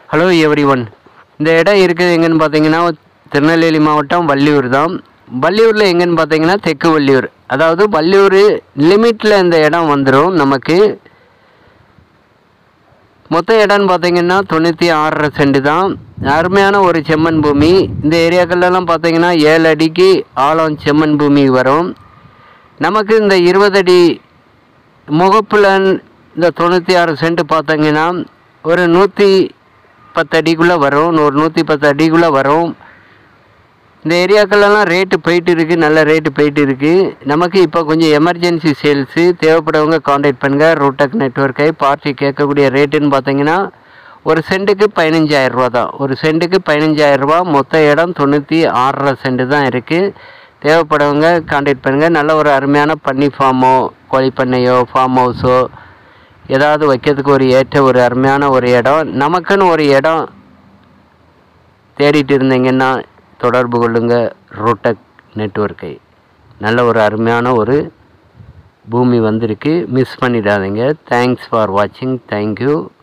hello every one இந்த இடம் இருக்குது எங்கன்னு பார்த்தீங்கன்னா திருநெல்வேலி மாவட்டம் வள்ளியூர் தான் வள்ளியூரில் எங்கன்னு பார்த்தீங்கன்னா தெற்கு வள்ளியூர் அதாவது வள்ளியூர் லிமிட்டில் இந்த இடம் வந்துடும் நமக்கு மொத்த இடம்னு பார்த்தீங்கன்னா தொண்ணூற்றி ஆறரை சென்ட் தான் அருமையான ஒரு செம்மண் பூமி இந்த ஏரியாக்கள்லாம் பார்த்தீங்கன்னா ஏழு அடிக்கு ஆழம் செம்மண் பூமி வரும் நமக்கு இந்த இருபது அடி முகப்பில் இந்த தொண்ணூற்றி ஆறு சென்ட் பார்த்தீங்கன்னா ஒரு நூற்றி பத்து அடிக்குள்ளே வரும் ஒரு நூற்றி பத்து அடிக்குள்ளே வரும் இந்த ஏரியாக்கள்லாம் ரேட்டு போயிட்டு இருக்குது நல்ல ரேட்டு போயிட்டு இருக்குது நமக்கு இப்போ கொஞ்சம் எமர்ஜென்சி சேல்ஸு தேவைப்படுறவங்க காண்டாக்ட் பண்ணுங்கள் ரூடெக் நெட்ஒர்க்கை பார்ட்டி கேட்கக்கூடிய ரேட்டுன்னு பார்த்தீங்கன்னா ஒரு சென்ட்டுக்கு பதினஞ்சாயிரம் ரூபா தான் ஒரு சென்ட்டுக்கு பதினஞ்சாயிரம் ரூபா மொத்த இடம் தொண்ணூற்றி ஆறரை சென்ட் தான் இருக்குது தேவைப்படுறவங்க காண்டாக்ட் பண்ணுங்கள் நல்ல ஒரு அருமையான பன்னி ஃபார்மோ கோழி பண்ணையோ ஃபார்ம் ஹவுஸோ ஏதாவது வைக்கிறதுக்கு ஒரு ஏற்ற ஒரு அருமையான ஒரு இடம் நமக்குன்னு ஒரு இடம் தேடிட்டு இருந்தீங்கன்னா தொடர்பு கொள்ளுங்க ரூடெக் நெட்ஒர்க்கை நல்ல ஒரு அருமையான ஒரு பூமி வந்திருக்கு மிஸ் பண்ணிடாதீங்க தேங்க்ஸ் ஃபார் வாட்சிங் தேங்க்யூ